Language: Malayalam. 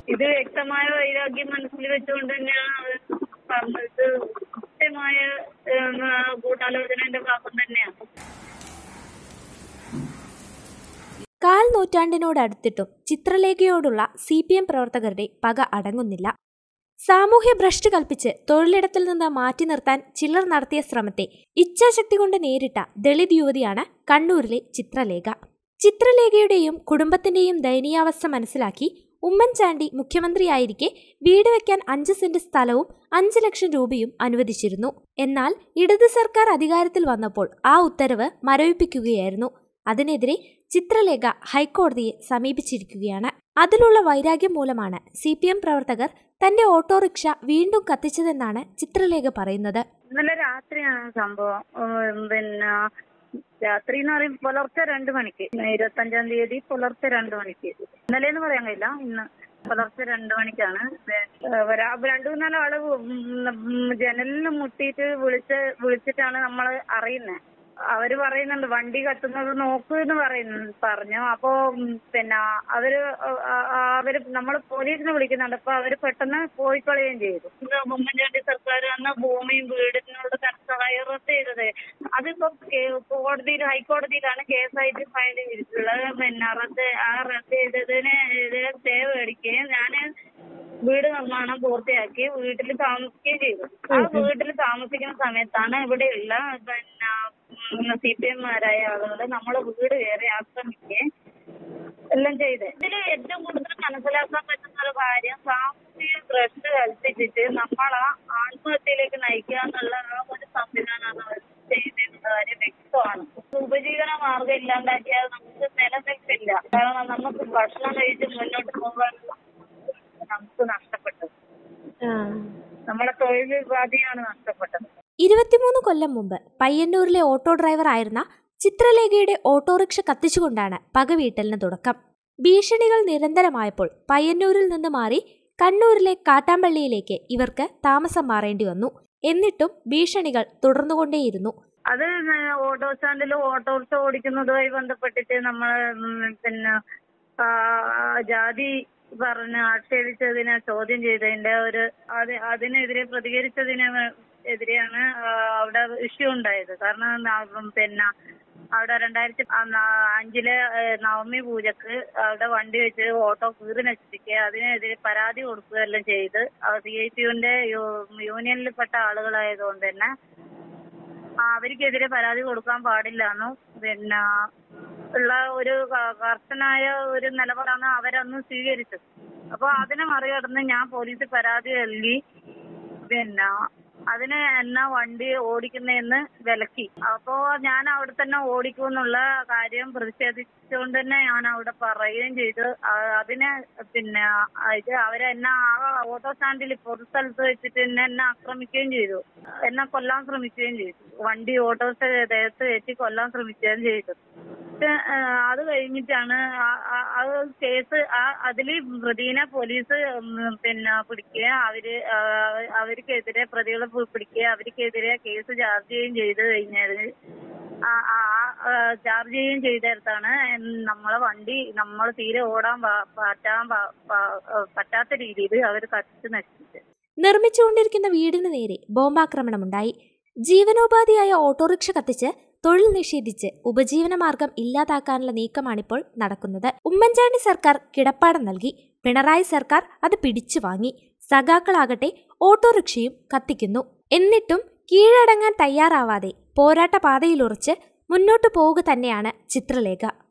ഇത് വ്യക്തമായ വൈരാഗ്യം മനസ്സിൽ വെച്ചുകൊണ്ട് തന്നെയാണ് അവർ പറഞ്ഞത് കൃത്യമായ ഏം, ഗൂഢാലോചനയുടെ ഭാഗം തന്നെയാണ് കാൽ നൂറ്റാണ്ടിനോടടുത്തിട്ടും ചിത്രലേഖയോടുള്ള സി പി എം പ്രവർത്തകരുടെ പക അടങ്ങുന്നില്ല സാമൂഹ്യ ഭ്രഷ്ട് കൽപ്പിച്ച് തൊഴിലിടത്തിൽ നിന്ന് മാറ്റി നിർത്താൻ ചിലർ നടത്തിയ ശ്രമത്തെ ഇച്ഛാശക്തി കൊണ്ട് നേരിട്ട ദളിത് യുവതിയാണ് കണ്ണൂരിലെ ചിത്രലേഖ ചിത്രലേഖയുടെയും കുടുംബത്തിന്റെയും ദയനീയാവസ്ഥ മനസ്സിലാക്കി ഉമ്മൻചാണ്ടി മുഖ്യമന്ത്രിയായിരിക്കെ വീട് വെക്കാൻ അഞ്ച് സെന്റ് സ്ഥലവും അഞ്ച് ലക്ഷം രൂപയും അനുവദിച്ചിരുന്നു എന്നാൽ ഇടത് സർക്കാർ അധികാരത്തിൽ വന്നപ്പോൾ ആ ഉത്തരവ് മരവിപ്പിക്കുകയായിരുന്നു അതിനെതിരെ ചിത്രലേഖ ഹൈക്കോടതിയെ സമീപിച്ചിരിക്കുകയാണ് അതിലുള്ള വൈരാഗ്യം മൂലമാണ് സി പി എം പ്രവർത്തകർ തന്റെ ഓട്ടോറിക്ഷ വീണ്ടും കത്തിച്ചതെന്നാണ് ചിത്രലേഖ പറയുന്നത് ഇന്നലെ രാത്രിയാണ് സംഭവം ഉം, പിന്നെ രാത്രി എന്ന് പറയും പുലർച്ചെ രണ്ട് മണിക്ക് ഇരുപത്തഞ്ചാം തീയതി പുലർച്ചെ രണ്ട് മണിക്ക് ഇന്നലെ എന്ന് പറയാൻ കഴിയില്ല ഇന്ന് പുലർച്ചെ രണ്ട് മണിക്കാണ് ഏഹ് ഒരാ- രണ്ടു മൂന്നാല് ആള് ഉം ജനലിൽ മുട്ടിയിട്ട് വിളിച്ച് വിളിച്ചിട്ടാണ് നമ്മൾ അറിയുന്നത് അവര് പറയുന്നുണ്ട് വണ്ടി കത്തുന്നത് നോക്കൂ എന്ന് പറയുന്നു പറഞ്ഞു അപ്പോ ഉം, പിന്നെ അവര് അ- അ- അവര് നമ്മൾ പോലീസിനെ വിളിക്കുന്നുണ്ട് അപ്പൊ അവര് പെട്ടെന്ന് പോയി കളയുകയും ചെയ്തു ഇത് ഉമ്മൻചാണ്ടി സർക്കാർ അന്ന് ഭൂമിയും വീടിനുള്ള ധനസഹായം റദ്ദ് ചെയ്തത് അതിപ്പോ കേ- കോടതിയിൽ ഹൈക്കോടതിയിലാണ് കേസായിട്ട് ഫയൽ ചെയ്തിട്ടുള്ളത് പിന്നെ റദ്ദ് ആ റദ്ദ് ചെയ്തതിന് എതിരെ സ്റ്റേ മേടിക്കുകയും ഞാന് വീട് നിർമ്മാണം പൂർത്തിയാക്കി വീട്ടിൽ താമസിക്കുകയും ചെയ്തു ആ വീട്ടിൽ താമസിക്കുന്ന സമയത്താണ് ഇവിടെയുള്ള പിന്നെ സി പി എംമാരായ ആളുകൾ നമ്മളെ വീട് കയറി ആക്രമിക്കുകയും എല്ലാം ചെയ്ത് ഇതിൽ ഏറ്റവും കൂടുതൽ മനസ്സിലാക്കാൻ പറ്റുന്ന ഒരു കാര്യം സാമൂഹിക ഭ്രഷ്ട് കൽപ്പിച്ചിട്ട് നമ്മളെ ആത്മഹത്യയിലേക്ക് നയിക്കുക എന്നുള്ള ആ ഒരു സംവിധാനമാണ് അവർ ചെയ്തിരുന്ന കാര്യം വ്യക്തമാണ് ഉപജീവന മാർഗം ഇല്ലാണ്ടാക്കിയാൽ നമുക്ക് നിലനിൽപ്പില്ല കാരണം നമുക്ക് ഭക്ഷണം കഴിച്ച് മുന്നോട്ട് പോകാനുള്ള നമുക്ക് നഷ്ടപ്പെട്ടത് നമ്മളെ തൊഴിലുപാധിയാണ് നഷ്ടപ്പെട്ടത് ഇരുപത്തിമൂന്ന് കൊല്ലം മുമ്പ് പയ്യന്നൂരിലെ ഓട്ടോ ഡ്രൈവർ ആയിരുന്ന ചിത്രലേഖയുടെ ഓട്ടോറിക്ഷ കത്തിച്ചുകൊണ്ടാണ് പകവീട്ടലിന് തുടക്കം ഭീഷണികൾ നിരന്തരമായപ്പോൾ പയ്യന്നൂരിൽ നിന്ന് മാറി കണ്ണൂരിലെ കാട്ടാമ്പള്ളിയിലേക്ക് ഇവർക്ക് താമസം മാറേണ്ടി വന്നു എന്നിട്ടും ഭീഷണികൾ തുടർന്നുകൊണ്ടേയിരുന്നു അത് ഓട്ടോ സ്റ്റാൻഡിൽ ഓട്ടോറിക്ഷ ഓടിക്കുന്നതുമായി ബന്ധപ്പെട്ടിട്ട് നമ്മൾ പിന്നെ ആ, ജാതി പറഞ്ഞ് ആക്ഷേപിച്ചതിനെ ചോദ്യം ചെയ്തതിന്റെ ഒരു അത് അതിനെതിരെ പ്രതികരിച്ചതിന് എതിരെയാണ് ആ, അവിടെ ഇഷ്യൂ ഉണ്ടായത് കാരണം ന- പിന്നെ അവിടെ രണ്ടായിരത്തി അഞ്ചിലെ ഏഹ്, നവമി പൂജക്ക് അവിടെ വണ്ടി വെച്ച് ഓട്ടോ കീറി നശിപ്പിക്കുക അതിനെതിരെ പരാതി കൊടുക്കുക എല്ലാം ചെയ്ത് സി ഐ ടി യുവിന്റെ യൂണിയനിൽപ്പെട്ട ആളുകളായതുകൊണ്ട് തന്നെ ആ, അവർക്കെതിരെ പരാതി കൊടുക്കാൻ പാടില്ലെന്നും പിന്നെ ഉള്ള ഒരു ക- കർശനായ ഒരു നിലപാടാണ് അവരന്ന് സ്വീകരിച്ചത് അപ്പൊ അതിനെ മറികടന്ന് ഞാൻ പോലീസിൽ പരാതി നൽകി പിന്നെ അതിന് എന്നാ വണ്ടി ഓടിക്കുന്നതെന്ന് വിലക്കി അപ്പോ ഞാൻ അവിടെ തന്നെ ഓടിക്കുമെന്നുള്ള കാര്യം പ്രതിഷേധിച്ചുകൊണ്ട് തന്നെ ഞാൻ അവിടെ പറയുകയും ചെയ്തു ആ- അതിന് പിന്നെ ആ ഇത് അവരെന്നെ ആ ഓട്ടോ സ്റ്റാൻഡിൽ പൊതു സ്ഥലത്ത് വെച്ചിട്ട് എന്നെ എന്നെ ആക്രമിക്കുകയും ചെയ്തു എന്നെ കൊല്ലാൻ ശ്രമിക്കുകയും ചെയ്തു വണ്ടി ഓട്ടോ ദേഹത്ത് കയറ്റി കൊല്ലാൻ ശ്രമിക്കുകയും ചെയ്തു പക്ഷെ, ആ, അത് കഴിഞ്ഞിട്ടാണ് ആ- ആ- ആ കേസ് ആ അതില് പ്രതിനെ പോലീസ് ഉം, പിന്നെ പിടിക്കുക അവര് ആ, അവർക്കെതിരെ പ്രതികളെ പി- പിടിക്കുക അവർക്കെതിരെ കേസ് ചാർജ് ചെയ്യുകയും ചെയ്ത് കഴിഞ്ഞാൽ ആ- ആ- ആ, ചാർജ് ചെയ്യുകയും ചെയ്തെടുത്താണ് നമ്മളെ വണ്ടി നമ്മൾ തീരെ ഓടാൻ പ- പറ്റാൻ പ- പ- പറ്റാത്ത രീതിയിൽ അവർ കത്തിച്ച് നശിപ്പിച്ചത് നിർമ്മിച്ചുകൊണ്ടിരിക്കുന്ന വീടിന് നേരെ ബോംബാക്രമണമുണ്ടായി ജീവനോപാധിയായ ഓട്ടോറിക്ഷ കത്തിച്ച് തൊഴിൽ നിഷേധിച്ച് ഉപജീവനമാർഗം ഇല്ലാതാക്കാനുള്ള നീക്കമാണിപ്പോൾ നടക്കുന്നത് ഉമ്മൻചാണ്ടി സർക്കാർ കിടപ്പാടം നൽകി പിണറായി സർക്കാർ അത് പിടിച്ചു വാങ്ങി സഖാക്കളാകട്ടെ ഓട്ടോറിക്ഷയും കത്തിക്കുന്നു എന്നിട്ടും കീഴടങ്ങാൻ തയ്യാറാവാതെ പോരാട്ട പാതയിലുറച്ച് മുന്നോട്ടു പോവുക തന്നെയാണ് ചിത്രലേഖ